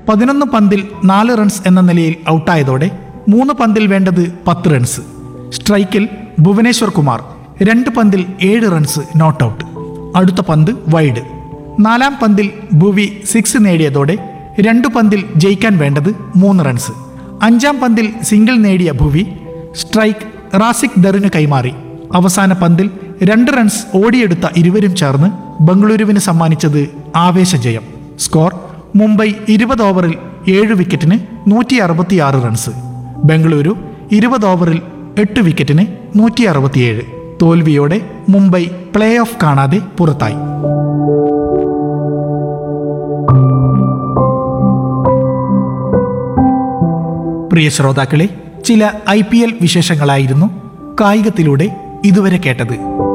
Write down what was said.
പതിനൊന്ന് പന്തിൽ നാല് റൺസ് എന്ന നിലയിൽ ഔട്ടായതോടെ മൂന്ന് പന്തിൽ വേണ്ടത് പത്ത് റൺസ് സ്ട്രൈക്കിൽ ഭുവനേശ്വർ കുമാർ രണ്ട് പന്തിൽ ഏഴ് റൺസ് നോട്ട് ഔട്ട് അടുത്ത പന്ത് വൈഡ് നാലാം പന്തിൽ ഭുവി സിക്സ് നേടിയതോടെ രണ്ടു പന്തിൽ ജയിക്കാൻ വേണ്ടത് മൂന്ന് റൺസ് അഞ്ചാം പന്തിൽ സിംഗിൾ നേടിയ ഭുവി സ്ട്രൈക്ക് റാസിക് ദറിന് കൈമാറി അവസാന പന്തിൽ രണ്ട് റൺസ് ഓടിയെടുത്ത ഇരുവരും ചേർന്ന് ബംഗളൂരുവിന് സമ്മാനിച്ചത് ആവേശജയം സ്കോർ മുംബൈ ഇരുപത് ഓവറിൽ ഏഴ് വിക്കറ്റിന് നൂറ്റി അറുപത്തിയാറ് റൺസ് ബംഗളൂരു ഇരുപത് ഓവറിൽ എട്ട് വിക്കറ്റിന് നൂറ്റി അറുപത്തിയേഴ് തോൽവിയോടെ മുംബൈ പ്ലേ ഓഫ് കാണാതെ പുറത്തായി പ്രിയ ശ്രോതാക്കളെ ചില ഐ പി എൽ വിശേഷങ്ങളായിരുന്നു കായികത്തിലൂടെ ഇതുവരെ കേട്ടത്